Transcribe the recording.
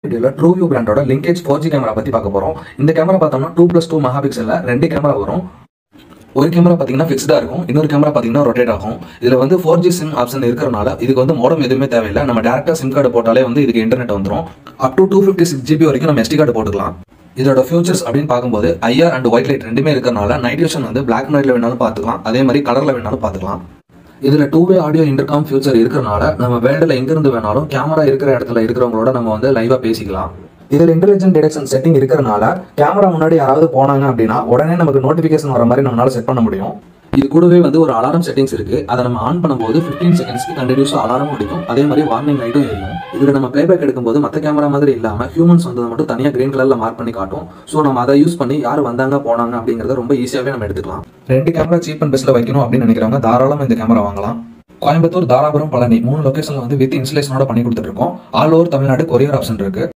வீடியோல ட்ரூவியூ பிராண்டோட linkage four G camera பத்தி பார்க்க போறோம் இந்த கேமரா பார்த்தோம்னா டூ பிளஸ் டூ மெகா பிக்சல்ல ரெண்டு கேமரா வரும் ஒரு கேமரா பார்த்தீங்கன்னா ஃபிக்ஸ்டாக இருக்கும் இன்னொரு கேமரா பார்த்தீங்கன்னா ரொட்டேட் ஆகும் இதில் வந்து ஃபோர் ஜி சிம் ஆப்ஷன் இருக்கிறனால இதுக்கு வந்து மோடம் எதுவுமே தேவையில்லை நம்ம டேரெக்டாக சிம் கார்டு போட்டாலே வந்து இதுக்கு இன்டர்நெட் வந்துடும் up to two fifty six GB வரைக்கும் நம்ம எஸ்டி கார்டு போட்டுக்கலாம் இதோட ஃபியூச்சர்ஸ் அப்படின்னு பார்க்கும்போது ஐஆர் அண்ட் ஒயிட் லைட் ரெண்டுமே இருக்கிறனால நைட் விஷன் வந்து பிளாக் அண்ட் ஒயிட்ல வேணாலும் பார்த்துக்கலாம் அதே மாதிரி கலர்ல வேணாலும் பார்த்துக்கலாம் இதுல two way audio intercom feature இருக்கிறனால நம்ம வேர்ல்டுல எங்க இருந்து வேணாலும் கேமரா இருக்கிற இடத்துல இருக்கிறவங்களோட நம்ம வந்து லைவா பேசிக்கலாம் இதுல இன்டெலிஜென்ட் டிடெக்ஷன் செட்டிங் இருக்கிறனால கேமரா முன்னாடி யாராவது போனாங்க அப்படின்னா உடனே நமக்கு நோட்டிபிகேஷன் வர மாதிரி நம்மளால செட் பண்ண முடியும் இது கூடவே வந்து ஒரு அலாரம் செட்டிங்ஸ் இருக்கு அதை நம்ம ஆன் பண்ணும்போது 15 செகண்ட்ஸ்க்கு கண்டினியூஸா அலாரம் அடிக்கும் அதே மாதிரி வார்னிங் லைட்டும் எரியும் இதுல நம்ம பேபேக் எடுக்கும்போது மற்ற கேமரா மாதிரி இல்லாம ஹியூமன்ஸ் வந்ததை மட்டும் தனியா கிரீன் கலர்ல மார்க் பண்ணி காட்டும் ஸோ நம்ம அதை யூஸ் பண்ணி யார் வந்தாங்க போனாங்க அப்படிங்கறத ரொம்ப ஈஸியாவே நம்ம எடுத்துக்கலாம் ரெண்டு கேமரா சீப் அண்ட் பெஸ்ட்ல வைக்கணும் அப்படின்னு நினைக்கிறவங்க தாராளமா இந்த கேமரா வாங்கலாம் கோயம்புத்தூர் தாராபுரம் பழனி மூணு லொகேஷன்ல வந்து வித் இன்ஸ்டலேஷனோட பண்ணி கொடுத்துட்டு இருக்கோம் all over Tamil Nadu courier option இருக்கு